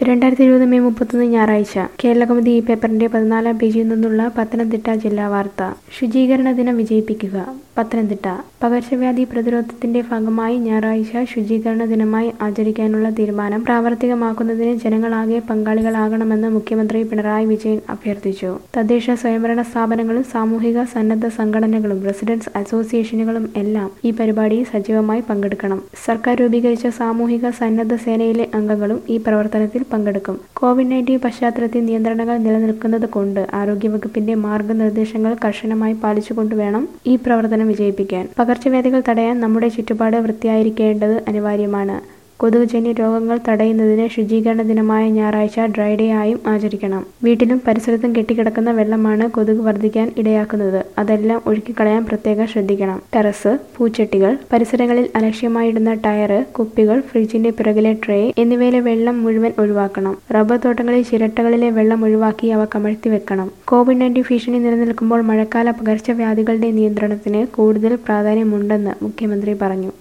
രണ്ടായിരത്തി ഇരുപത് മെയ് മുപ്പത്തൊന്ന് ഞായറാഴ്ച കേരള കൗമുദി ഈ പേപ്പറിന്റെ പതിനാലാം പേജിൽ നിന്നുള്ള പത്തനംതിട്ട ജില്ലാ വാർത്ത ശുചീകരണ ദിനം വിജയിപ്പിക്കുക പത്തനംതിട്ട പകർച്ചവ്യാധി പ്രതിരോധത്തിന്റെ ഭാഗമായി ഞായറാഴ്ച ശുചീകരണ ദിനമായി ആചരിക്കാനുള്ള തീരുമാനം പ്രാവർത്തികമാക്കുന്നതിന് ജനങ്ങളാകെ പങ്കാളികളാകണമെന്ന് മുഖ്യമന്ത്രി പിണറായി വിജയൻ അഭ്യർത്ഥിച്ചു തദ്ദേശ സ്വയംഭരണ സ്ഥാപനങ്ങളും സാമൂഹിക സന്നദ്ധ സംഘടനകളും റെസിഡൻസ് അസോസിയേഷനുകളും എല്ലാം ഈ പരിപാടിയിൽ സജീവമായി പങ്കെടുക്കണം സർക്കാർ രൂപീകരിച്ച സാമൂഹിക സന്നദ്ധ സേനയിലെ അംഗങ്ങളും ഈ പ്രവർത്തനത്തിൽ പങ്കെടുക്കും കോവിഡ് നയൻറ്റീൻ പശ്ചാത്തലത്തിൽ നിയന്ത്രണങ്ങൾ നിലനിൽക്കുന്നത് കൊണ്ട് ആരോഗ്യവകുപ്പിന്റെ മാർഗനിർദ്ദേശങ്ങൾ കർശനമായി പാലിച്ചുകൊണ്ട് വേണം ഈ പ്രവർത്തനം വിജയിപ്പിക്കാൻ പകർച്ചവ്യാധികൾ തടയാൻ നമ്മുടെ ചുറ്റുപാട് വൃത്തിയായിരിക്കേണ്ടത് അനിവാര്യമാണ് കൊതുകുജന്യ രോഗങ്ങൾ തടയുന്നതിന് ശുചീകരണ ദിനമായ ഞായറാഴ്ച ഡ്രൈ ഡേ ആയും ആചരിക്കണം വീട്ടിലും പരിസരത്തും കെട്ടിക്കിടക്കുന്ന വെള്ളമാണ് കൊതുക് വർദ്ധിക്കാൻ ഇടയാക്കുന്നത് അതെല്ലാം ഒഴുക്കിക്കളയാൻ പ്രത്യേകം ശ്രദ്ധിക്കണം ടെറസ് പൂച്ചട്ടികൾ പരിസരങ്ങളിൽ അലക്ഷ്യമായിടുന്ന ടയറ് കുപ്പികൾ ഫ്രിഡ്ജിന്റെ പിറകിലെ ട്രേ എന്നിവയിലെ വെള്ളം മുഴുവൻ ഒഴിവാക്കണം റബ്ബർ തോട്ടങ്ങളിൽ ചിരട്ടകളിലെ വെള്ളം ഒഴിവാക്കി അവ കമഴ്ത്തി വെക്കണം കോവിഡ് നയൻറ്റീൻ ഭീഷണി നിലനിൽക്കുമ്പോൾ മഴക്കാല പകർച്ചവ്യാധികളുടെ നിയന്ത്രണത്തിന് കൂടുതൽ പ്രാധാന്യമുണ്ടെന്ന് മുഖ്യമന്ത്രി പറഞ്ഞു